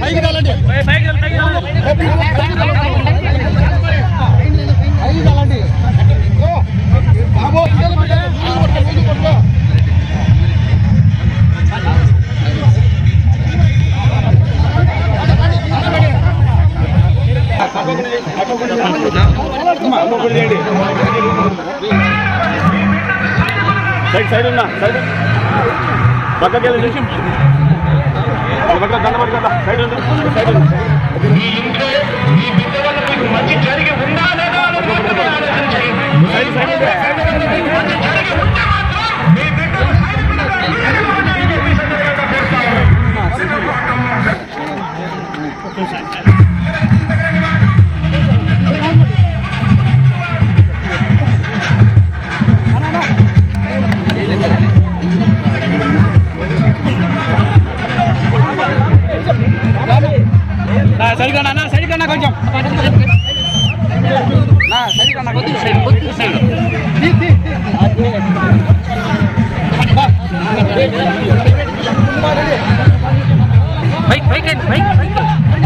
పైకి రాలండి పైకి రాలండి ఓ, బాబు ముందు పట్టుకో, ముందు పట్టుకో. సైడ్ సైడ్ ఉన్నా సైడ్ పక్కకి వెళ్ళండి పక్క దండ పట్టుకుంటా సైడ్ ఉంది సైడ్ ఉంది సైడ్ సైడ్ సరిగా అన్న సరిగా అన్న కొంచెం నా సరిగా అన్న కొద్దిగా సైడ్ కొద్దిగా side bike bike bike bike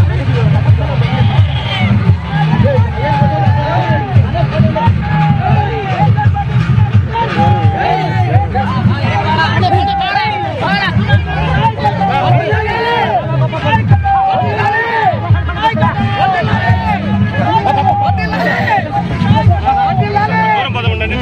దూరం పదం ఉండండి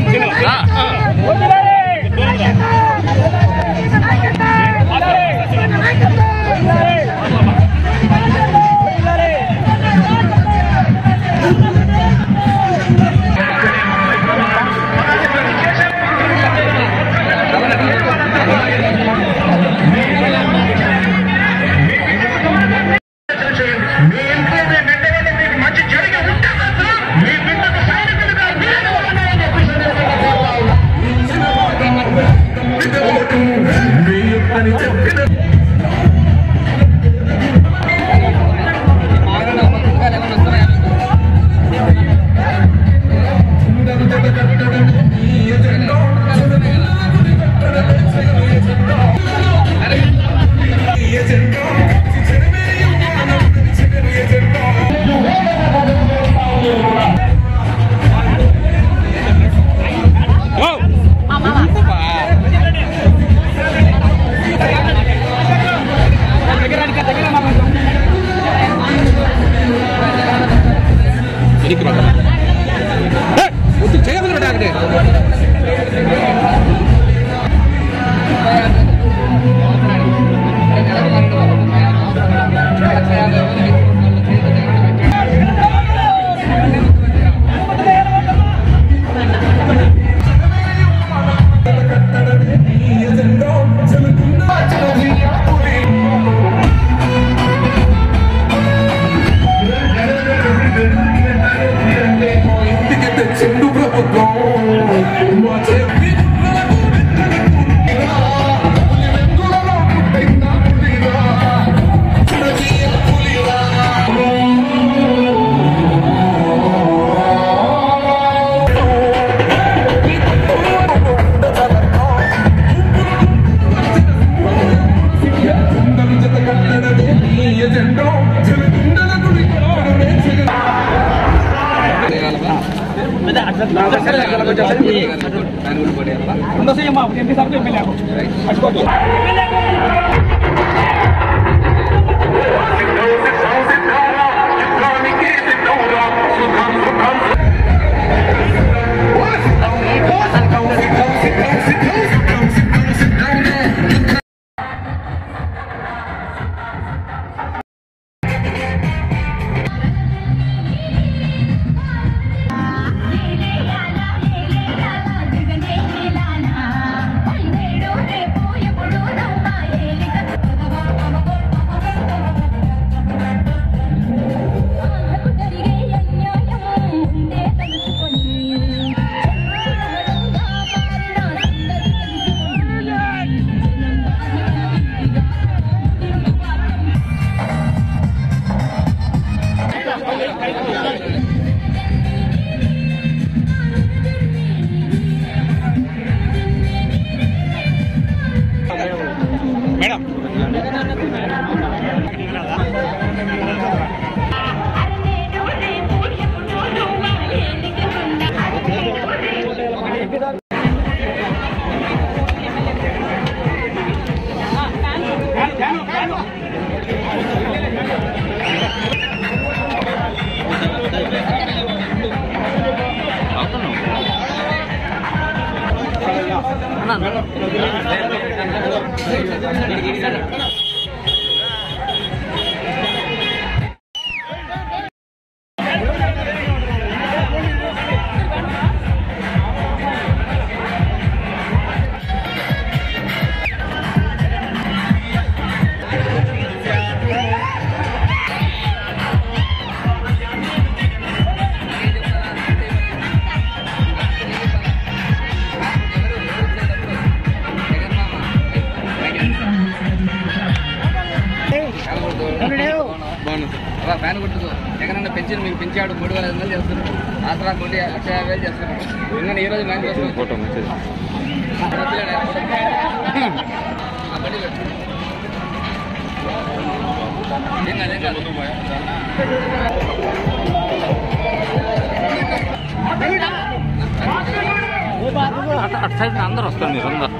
చెండు ప్రభుత్వం మా చెప్పి జత కట్టడమే నీ ఎజెండో చెవికుండల గుడి కట్టడమే చెగ రేపు ఎప్పుడు నవ్వాయేలిక ఫ్యాన్ గుర్తుకు జగనన్న పెన్షన్ మీకు పెంచాడు మూడు వేల ఐదు వందలు చేస్తున్నారు ఆసరా కోటి లక్ష యాభై వేలు చేస్తున్నారు ఇంకా ఈ రోజు మైండ్ కోసం ఫోటో మెసేజ్ అటు అటు సైడ్ అందరు వస్తారు మీరు అందరు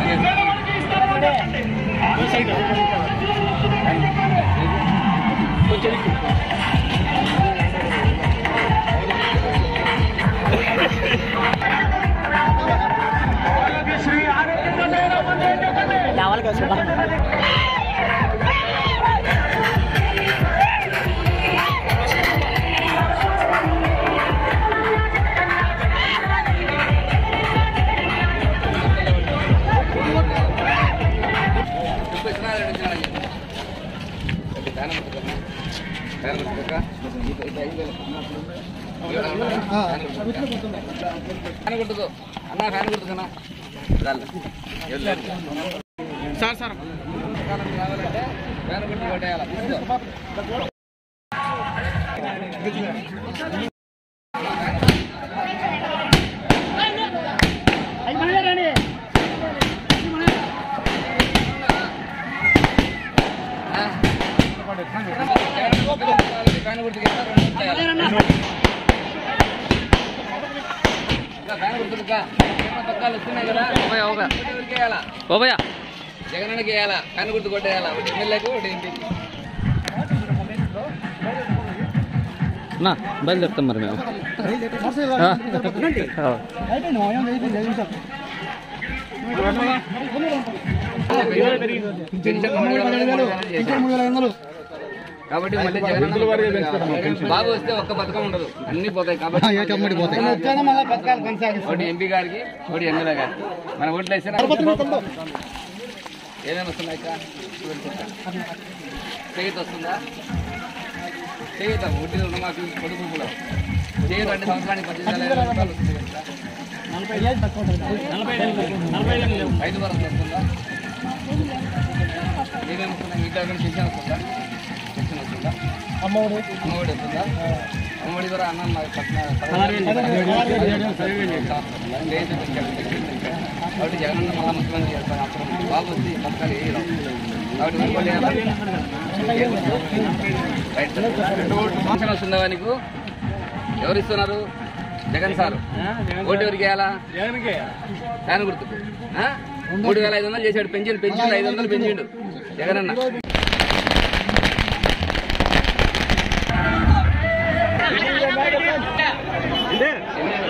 ఫ్యాన్ గుర్తుకో అన్న ఫ్యాన్ గుర్తుకన్నా సార్ సార్ కావాలంటే ఫ్యాన్ గుర్తు కొట్టేయాలి తీసుకో ఫ్యాన్ గుర్తుకి ఫ్యాన్ గుర్తుకా పక్కాలు వస్తున్నాయి కదా ఒకటి వేయాలా బాబయ్య జగనానికి వేయాలా ఫ్యాన్ గుర్తు కొట్టేయాలా ఒకటి ఎమ్మెల్యేకు ఒకటి ఎంపీకి నా బయలుదేరుతాం మరి మేము ఆ. ఆ. పెన్షన్ మూడు వేల ఐదు వందలు చేశారు. కాబట్టి మళ్ళీ జగన్ బాబు వస్తే ఒక్క పథకం ఉండదు అన్ని పోతాయి కాబట్టి ఒకటి ఎంపీ గారికి ఒకటి ఎమ్మెల్యే గారికి మన ఓట్లు వేస్తే ఏమేమి వస్తున్నాయి అక్క? చూడండి అక్క. చేయూత వస్తుందా చేయూత ఒకటి రుణమాఫీ పొదుపు కూడా చేయూత అంటే సంవత్సరానికి పద్దెనిమిది వేల ఐదు రూపాయలు వస్తుంది కదా ఐదు వరకు వస్తుందా ఏమేమి వస్తున్నాయి ఇంట్లో ఏమైనా పెన్షన్ వస్తుందా పెన్షన్ వస్తుందా అమ్మఒడి అమ్మఒడి వస్తుందా అమ్మఒడి ద్వారా అన్నం మరి పట్న- పదహారు వేలు లేదు, పెంచాలి, పెంచాలి. కాబట్టి జగన్ అన్న మళ్ళా ముఖ్యమంత్రి చేస్తారు అప్పుడు బాబు వస్తే ఈ పథకాలు ఏ రావు. కాబట్టి ఇంకోటి ఏమన్నా? రైట్. పెన్షన్ వస్తుందా నీకు ఎవరు ఇస్తున్నారు జగన్ సార్ ఓటు ఎవరికి వేయాలా ఫ్యాన్ గుర్తుకు ఆ? మూడు వేల ఐదు వందలు చేశాడు పెంచిండు పెంచిండు ఐదు వందలు పెంచిండు జగన్ అన్న ఎన్ని